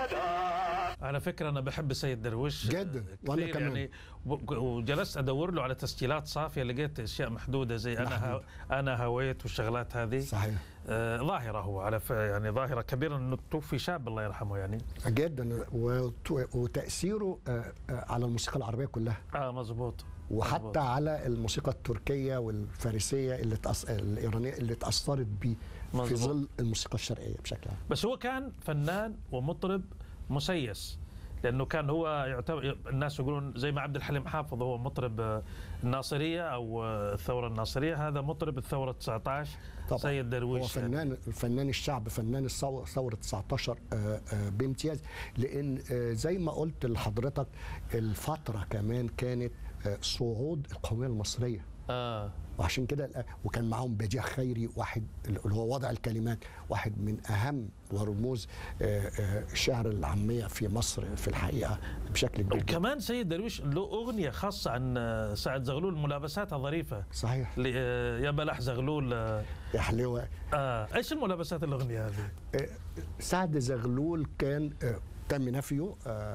على فكره انا بحب السيد درويش جدا، آه، وأنا كثير كمان. يعني و- وجلست ادور له على تسجيلات صافيه لقيت اشياء محدوده زي انا ها انا هويت والشغلات هذه صحيح آه، ظاهره هو على ف... يعني ظاهره كبيره انه توفي شاب الله يرحمه يعني جدا وت- وتاثيره آه، آه، على الموسيقى العربيه كلها اه مزبوط وحتى مزبوط. على الموسيقى التركيه والفارسيه اللي تأس... الايرانيه اللي تاثرت بيه في مظبوط. ظل الموسيقى الشرقيه بشكل عام بس هو كان فنان ومطرب مسيس لانه كان هو يعتبر الناس يقولون زي ما عبد الحليم حافظ هو مطرب آه، الناصريه او آه، الثوره الناصريه هذا مطرب الثوره 19 طبعا سيد درويش هو فنان فنان الشعب فنان الثو- ثوره 19 آه، آه، بامتياز لان آه، زي ما قلت لحضرتك الفتره كمان كانت آه، صعود القوميه المصريه اه وعشان كده الآ- وكان معاهم بديع خيري واحد اللي هو وضع الكلمات واحد من اهم ورموز آه، آه، الشعر العاميه في مصر في الحقيقه بشكل كبير جداً. وكمان سيد درويش له اغنيه خاصه عن آه، سعد زغلول ملابساتها ظريفه صحيح ل- آه، يا بلح زغلول آه يا حلوه آه، ايش الملابسات الاغنيه هذه؟ آه، سعد زغلول كان آه، تم نفيه آه،